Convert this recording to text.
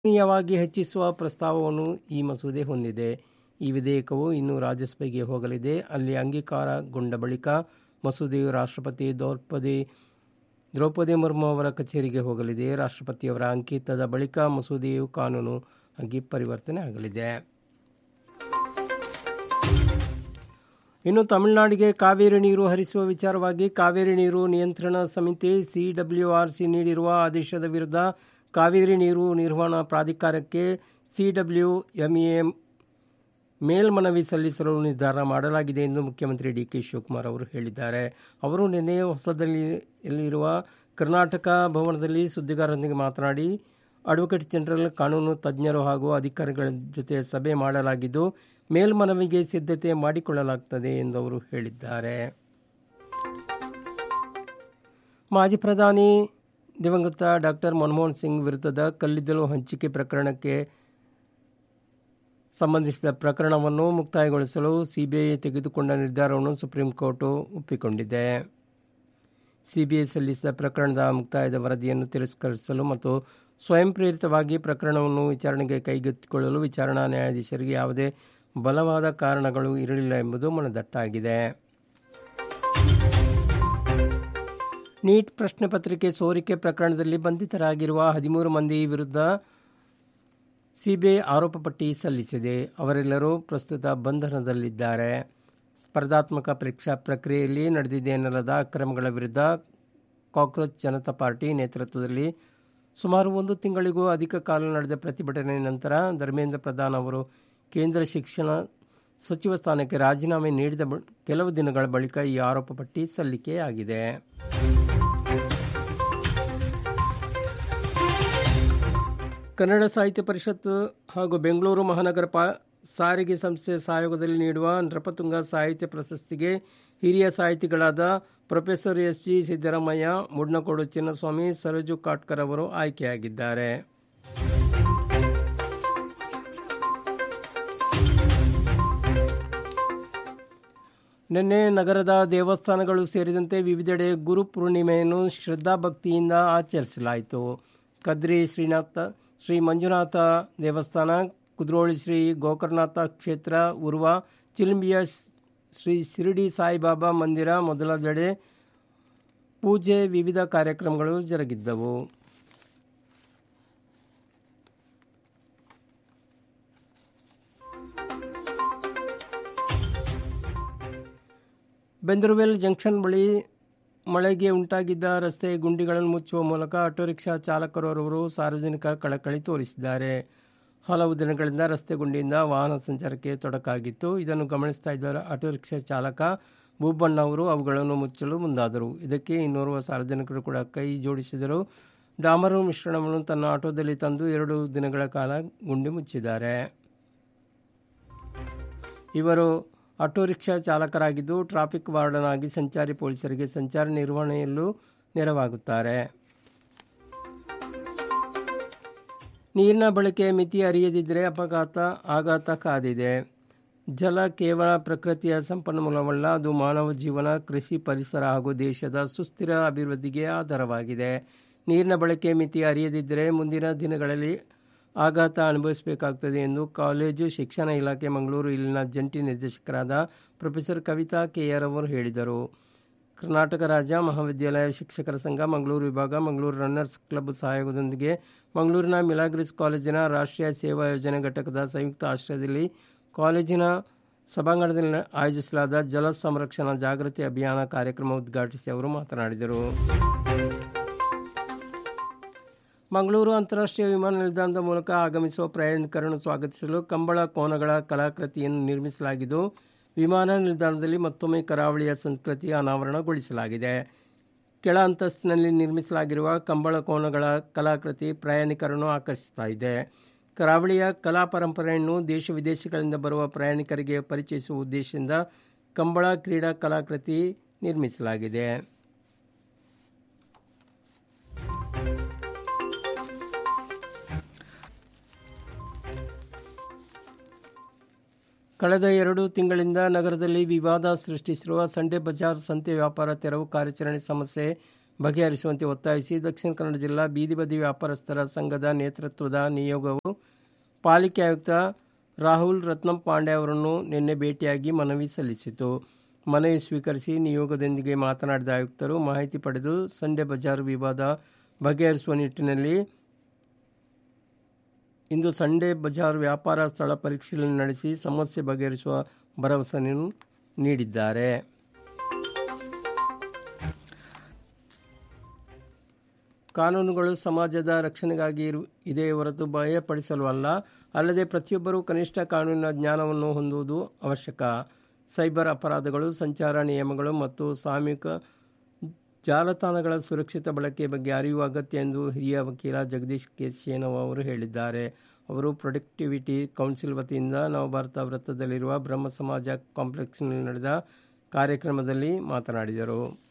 ಗಣನೀಯವಾಗಿ ಹೆಚ್ಚಿಸುವ ಪ್ರಸ್ತಾವವನ್ನು ಈ ಮಸೂದೆ ಹೊಂದಿದೆ ಈ ವಿಧೇಯಕವು ಇನ್ನು ರಾಜ್ಯಸಭೆಗೆ ಹೋಗಲಿದೆ ಅಲ್ಲಿ ಅಂಗೀಕಾರಗೊಂಡ ಬಳಿಕ ಮಸೂದೆಯು ರಾಷ್ಟ್ರಪತಿ ದ್ರೌಪದಿ ದ್ರೌಪದಿ ಮುರ್ಮು ಅವರ ಕಚೇರಿಗೆ ಹೋಗಲಿದೆ ರಾಷ್ಟ್ರಪತಿಯವರ ಅಂಕಿತದ ಬಳಿಕ ಮಸೂದೆಯು ಕಾನೂನು ಆಗಿ ಪರಿವರ್ತನೆ ಆಗಲಿದೆ ಇನ್ನು ತಮಿಳುನಾಡಿಗೆ ಕಾವೇರಿ ನೀರು ಹರಿಸುವ ವಿಚಾರವಾಗಿ ಕಾವೇರಿ ನೀರು ನಿಯಂತ್ರಣ ಸಮಿತಿ ಸಿಡಬ್ಲ್ಯೂಆರ್ಸಿ ನೀಡಿರುವ ಆದೇಶದ ವಿರುದ್ಧ ಕಾವೇರಿ ನೀರು ನಿರ್ವಹಣಾ ಪ್ರಾಧಿಕಾರಕ್ಕೆ ಸಿಡಬ್ಲ್ಯೂಎಂಎ ಮೇಲ್ಮನವಿ ಸಲ್ಲಿಸಲು ನಿರ್ಧಾರ ಮಾಡಲಾಗಿದೆ ಎಂದು ಮುಖ್ಯಮಂತ್ರಿ ಡಿ ಕೆ ಶಿವಕುಮಾರ್ ಅವರು ಹೇಳಿದ್ದಾರೆ ಅವರು ನಿನ್ನೆ ಹೊಸದಲ್ಲಿರುವ ಕರ್ನಾಟಕ ಭವನದಲ್ಲಿ ಸುದ್ದಿಗಾರರೊಂದಿಗೆ ಮಾತನಾಡಿ ಅಡ್ವೊಕೇಟ್ ಜನರಲ್ ಕಾನೂನು ತಜ್ಞರು ಹಾಗೂ ಅಧಿಕಾರಿಗಳ ಜೊತೆ ಸಭೆ ಮಾಡಲಾಗಿದ್ದು ಮೇಲ್ಮನವಿಗೆ ಸಿದ್ಧತೆ ಮಾಡಿಕೊಳ್ಳಲಾಗುತ್ತದೆ ಎಂದು ಅವರು ಹೇಳಿದ್ದಾರೆ ಮಾಜಿ ಪ್ರಧಾನಿ ದಿವಂಗತ ಡಾಕ್ಟರ್ ಮನಮೋಹನ್ ಸಿಂಗ್ ವಿರುದ್ಧದ ಕಲ್ಲಿದ್ದಲು ಹಂಚಿಕೆ ಪ್ರಕರಣಕ್ಕೆ ಸಂಬಂಧಿಸಿದ ಪ್ರಕರಣವನ್ನು ಮುಕ್ತಾಯಗೊಳಿಸಲು ಸಿಬಿಐ ತೆಗೆದುಕೊಂಡ ನಿರ್ಧಾರವನ್ನು ಸುಪ್ರೀಂ ಕೋರ್ಟ್ ಒಪ್ಪಿಕೊಂಡಿದೆ ಸಿಬಿಐ ಸಲ್ಲಿಸಿದ ಪ್ರಕರಣದ ಮುಕ್ತಾಯದ ವರದಿಯನ್ನು ತಿರಸ್ಕರಿಸಲು ಮತ್ತು ಸ್ವಯಂ ಪ್ರೇರಿತವಾಗಿ ಪ್ರಕರಣವನ್ನು ವಿಚಾರಣೆಗೆ ಕೈಗೆತ್ತಿಕೊಳ್ಳಲು ವಿಚಾರಣಾ ನ್ಯಾಯಾಧೀಶರಿಗೆ ಯಾವುದೇ ಬಲವಾದ ಕಾರಣಗಳು ಇರಲಿಲ್ಲ ಎಂಬುದು ಮನದಟ್ಟಾಗಿದೆ ನೀಟ್ ಪ್ರಶ್ನೆ ಪತ್ರಿಕೆ ಸೋರಿಕೆ ಪ್ರಕರಣದಲ್ಲಿ ಬಂಧಿತರಾಗಿರುವ ಹದಿಮೂರು ಮಂದಿ ವಿರುದ್ಧ ಸಿಬಿಐ ಆರೋಪ ಪಟ್ಟಿ ಸಲ್ಲಿಸಿದೆ ಅವರೆಲ್ಲರೂ ಪ್ರಸ್ತುತ ಬಂಧನದಲ್ಲಿದ್ದಾರೆ ಸ್ಪರ್ಧಾತ್ಮಕ ಪರೀಕ್ಷಾ ಪ್ರಕ್ರಿಯೆಯಲ್ಲಿ ನಡೆದಿದೆ ಎನ್ನಲಾದ ಅಕ್ರಮಗಳ ವಿರುದ್ಧ ಕಾಕ್ರೋಚ್ ಜನತಾ ಪಾರ್ಟಿ ನೇತೃತ್ವದಲ್ಲಿ ಸುಮಾರು ಒಂದು ತಿಂಗಳಿಗೂ ಅಧಿಕ ಕಾಲ ನಡೆದ ಪ್ರತಿಭಟನೆ ನಂತರ ಧರ್ಮೇಂದ್ರ ಪ್ರಧಾನ್ ಅವರು ಕೇಂದ್ರ ಶಿಕ್ಷಣ ಸಚಿವ ಸ್ಥಾನಕ್ಕೆ ರಾಜೀನಾಮೆ ನೀಡಿದ ಕೆಲವು ದಿನಗಳ ಬಳಿಕ ಈ ಆರೋಪ ಪಟ್ಟಿ ಸಲ್ಲಿಕೆಯಾಗಿದೆ ಕನ್ನಡ ಸಾಹಿತ್ಯ ಪರಿಷತ್ ಹಾಗೂ ಬೆಂಗಳೂರು ಮಹಾನಗರ ಪಾ ಸಾರಿಗೆ ಸಂಸ್ಥೆ ಸಹಯೋಗದಲ್ಲಿ ನೀಡುವ ನೃಪತುಂಗ ಸಾಹಿತ್ಯ ಪ್ರಶಸ್ತಿಗೆ ಹಿರಿಯ ಸಾಹಿತಿಗಳಾದ professor S G Siddaramaiah Mudnakodu Chinnaswamy Saroju Katkar ಅವರು ಆಯ್ಕೆಯಾಗಿದ್ದಾರೆ ನಿನ್ನೆ ನಗರದ ದೇವಸ್ಥಾನಗಳು ಸೇರಿದಂತೆ ವಿವಿಧೆಡೆ ಗುರು ಪೂರ್ಣಿಮೆಯನ್ನು ಶ್ರದ್ಧಾಭಕ್ತಿಯಿಂದ ಆಚರಿಸಲಾಯಿತು ಕದ್ರಿ ಶ್ರೀನಾಥ ಶ್ರೀ ಮಂಜುನಾಥ ದೇವಸ್ಥಾನ ಕುದ್ರೋಳಿ ಶ್ರೀ ಗೋಕರ್ಣನಾಥ ಕ್ಷೇತ್ರ ಉರ್ವ ಚಿಲ್ಂಬಿಯ ಶ್ರೀ ಶಿರಡಿ ಸಾಯಿಬಾಬಾ ಮಂದಿರ ಮೊದಲಾದೆಡೆ ಪೂಜೆ ವಿವಿಧ ಕಾರ್ಯಕ್ರಮಗಳು ಜರುಗಿದ್ದವು ಬೆಂದರುವೆಲ್ ಜಂಕ್ಷನ್ ಬಳಿ ಮಳೆಗೆ ಉಂಟಾಗಿದ್ದ ರಸ್ತೆ ಗುಂಡಿಗಳನ್ನು ಮುಚ್ಚುವ ಮೂಲಕ ಆಟೋ ರಿಕ್ಷಾ ಚಾಲಕರವರು ಸಾರ್ವಜನಿಕ ಕಳಕಳಿ ತೋರಿಸಿದ್ದಾರೆ ಹಲವು ದಿನಗಳಿಂದ ರಸ್ತೆ ಗುಂಡಿಯಿಂದ ವಾಹನ ಸಂಚಾರಕ್ಕೆ ತೊಡಕಾಗಿತ್ತು ಇದನ್ನು ಗಮನಿಸ್ತಾ ಇದ್ದ ಆಟೋ ರಿಕ್ಷಾ ಚಾಲಕ ಬೂಬಣ್ಣ ಅವರು ಅವುಗಳನ್ನು ಮುಚ್ಚಲು ಮುಂದಾದರು ಇದಕ್ಕೆ ಇನ್ನೋರ್ವ ಸಾರ್ವಜನಿಕರು ಕೂಡ ಕೈ ಜೋಡಿಸಿದರು ಡಾಮರು ಮಿಶ್ರಣವನ್ನು ತನ್ನ ಆಟೋದಲ್ಲಿ ತಂದು ಎರಡು ದಿನಗಳ ಕಾಲ ಗುಂಡಿ ಮುಚ್ಚಿದ್ದಾರೆ ಇವರು ಆಟೋ ರಿಕ್ಷಾ ಚಾಲಕರಾಗಿದ್ದು ಟ್ರಾಫಿಕ್ ವಾರ್ಡನ್ ಆಗಿ ಸಂಚಾರಿ ಪೊಲೀಸರಿಗೆ ಸಂಚಾರ ನಿರ್ವಹಣೆಯಲ್ಲೂ ನೆರವಾಗುತ್ತಾರೆ ನೀರಿನ ಬಳಕೆ ಮಿತಿ ಅರಿಯದಿದ್ದರೆ ಅಪಘಾತ ಆಘಾತ ಕಾದಿದೆ ಜಲ ಕೇವಲ ಪ್ರಕೃತಿಯ ಸಂಪನ್ಮೂಲವಲ್ಲ ಅದು ಮಾನವ ಜೀವನ ಕೃಷಿ ಪರಿಸರ ಹಾಗೂ ದೇಶದ ಸುಸ್ಥಿರ ಅಭಿವೃದ್ಧಿಗೆ ಆಧಾರವಾಗಿದೆ ನೀರಿನ ಬಳಕೆ ಮಿತಿ ಅರಿಯದಿದ್ದರೆ ಮುಂದಿನ ದಿನಗಳಲ್ಲಿ ಆಘಾತ ಅನುಭವಿಸಬೇಕಾಗುತ್ತದೆ ಎಂದು ಕಾಲೇಜು ಶಿಕ್ಷಣ ಇಲಾಖೆ ಮಂಗಳೂರು ಇಲ್ಲಿನ ಜಂಟಿ ನಿರ್ದೇಶಕರಾದ ಪ್ರೊಫೆಸರ್ ಕವಿತಾ ಕೆಆರ್ ಅವರು ಹೇಳಿದರು ಕರ್ನಾಟಕ ರಾಜ್ಯ ಮಹಾವಿದ್ಯಾಲಯ ಶಿಕ್ಷಕರ ಸಂಘ ಮಂಗಳೂರು ವಿಭಾಗ ಮಂಗಳೂರು ರನ್ನರ್ಸ್ ಕ್ಲಬ್ ಸಹಯೋಗದೊಂದಿಗೆ ಮಂಗಳೂರಿನ ಮಿಲಾಗ್ರಿಸ್ ಕಾಲೇಜಿನ ರಾಷ್ಟ್ರೀಯ ಸೇವಾ ಯೋಜನೆ ಘಟಕದ ಸಂಯುಕ್ತ ಆಶ್ರಯದಲ್ಲಿ ಕಾಲೇಜಿನ ಸಭಾಂಗಣದಲ್ಲಿ ಆಯೋಜಿಸಲಾದ ಜಲ ಸಂರಕ್ಷಣಾ ಜಾಗೃತಿ ಅಭಿಯಾನ ಕಾರ್ಯಕ್ರಮ ಉದ್ಘಾಟಿಸಿ ಅವರು ಮಾತನಾಡಿದರು ಮಂಗಳೂರು ಅಂತಾರಾಷ್ಟ್ರೀಯ ವಿಮಾನ ನಿಲ್ದಾಣದ ಮೂಲಕ ಆಗಮಿಸುವ ಪ್ರಯಾಣಿಕರನ್ನು ಸ್ವಾಗತಿಸಲು ಕಂಬಳ ಕೋನಗಳ ಕಲಾಕೃತಿಯನ್ನು ನಿರ್ಮಿಸಲಾಗಿದ್ದು ವಿಮಾನ ನಿಲ್ದಾಣದಲ್ಲಿ ಮತ್ತೊಮ್ಮೆ ಕರಾವಳಿಯ ಸಂಸ್ಕೃತಿ ಅನಾವರಣಗೊಳಿಸಲಾಗಿದೆ ಕೆಳ ಅಂತಸ್ತಿನಲ್ಲಿ ನಿರ್ಮಿಸಲಾಗಿರುವ ಕಂಬಳ ಕೋನಗಳ ಕಲಾಕೃತಿ ಪ್ರಯಾಣಿಕರನ್ನು ಆಕರ್ಷಿಸ್ತಾ ಇದೆ ಕರಾವಳಿಯ ಕಲಾ ಪರಂಪರೆಯನ್ನು ದೇಶ ವಿದೇಶಗಳಿಂದ ಬರುವ ಪ್ರಯಾಣಿಕರಿಗೆ ಪರಿಚಯಿಸುವ ಉದ್ದೇಶದಿಂದ ಕಂಬಳ ಕ್ರೀಡಾ ಕಲಾಕೃತಿ ನಿರ್ಮಿಸಲಾಗಿದೆ ಕಳೆದ ಎರಡು ತಿಂಗಳಿಂದ ನಗರದಲ್ಲಿ ವಿವಾದ ಸೃಷ್ಟಿಸಿರುವ ಸಂಡೆ ಬಜಾರ್ ಸಂತೆ ವ್ಯಾಪಾರ ತೆರವು ಕಾರ್ಯಾಚರಣೆ ಸಮಸ್ಯೆ ಬಗೆಹರಿಸುವಂತೆ ಒತ್ತಾಯಿಸಿ ದಕ್ಷಿಣ ಕನ್ನಡ ಜಿಲ್ಲಾ ಬೀದಿ ಬದಿ ವ್ಯಾಪಾರಸ್ಥರ ಸಂಘದ ನೇತೃತ್ವದ ನಿಯೋಗವು ಪಾಲಿಕೆ ಆಯುಕ್ತ ರಾಹುಲ್ ರತ್ನಂ ಪಾಂಡೆ ಅವರನ್ನು ನಿನ್ನೆ ಭೇಟಿಯಾಗಿ ಮನವಿ ಸಲ್ಲಿಸಿತು ಮನವಿ ಸ್ವೀಕರಿಸಿ ನಿಯೋಗದೊಂದಿಗೆ ಮಾತನಾಡಿದ ಆಯುಕ್ತರು ಮಾಹಿತಿ ಪಡೆದು ಸಂಡೆ ಬಜಾರ್ ವಿವಾದ ಬಗೆಹರಿಸುವ ನಿಟ್ಟಿನಲ್ಲಿ ಇಂದು ಸಂಡೆ ಬಜಾರ್ ವ್ಯಾಪಾರ ಸ್ಥಳ ಪರಿಶೀಲನೆ ನಡೆಸಿ ಸಮಸ್ಯೆ ಬಗೆಹರಿಸುವ ಭರವಸೆಯನ್ನು ನೀಡಿದ್ದಾರೆ ಕಾನೂನುಗಳು ಸಮಾಜದ ರಕ್ಷಣೆಗಾಗಿ ಇರು ಇದೆ ಹೊರತು ಭಯಪಡಿಸಲು ಅಲ್ಲ ಅಲ್ಲದೆ ಪ್ರತಿಯೊಬ್ಬರೂ ಕನಿಷ್ಠ ಕಾನೂನಿನ ಜ್ಞಾನವನ್ನು ಹೊಂದುವುದು ಅವಶ್ಯಕ ಸೈಬರ್ ಅಪರಾಧಗಳು ಸಂಚಾರ ನಿಯಮಗಳು ಮತ್ತು ಸಾಮೂಹಿಕ ಜಾಲತಾಣಗಳ ಸುರಕ್ಷಿತ ಬಳಕೆ ಬಗ್ಗೆ ಅರಿವು ಅಗತ್ಯ ಎಂದು ಹಿರಿಯ ವಕೀಲ ಜಗದೀಶ್ ಕೆ ಶೇನವ್ ಅವರು ಹೇಳಿದ್ದಾರೆ ಅವರು ಪ್ರೊಡಕ್ಟಿವಿಟಿ ಕೌನ್ಸಿಲ್ ವತಿಯಿಂದ ನವಭಾರತ ವೃತ್ತದಲ್ಲಿರುವ ಬ್ರಹ್ಮ ಸಮಾಜ ಕಾಂಪ್ಲೆಕ್ಸ್ನಲ್ಲಿ ನಡೆದ ಕಾರ್ಯಕ್ರಮದಲ್ಲಿ ಮಾತನಾಡಿದರು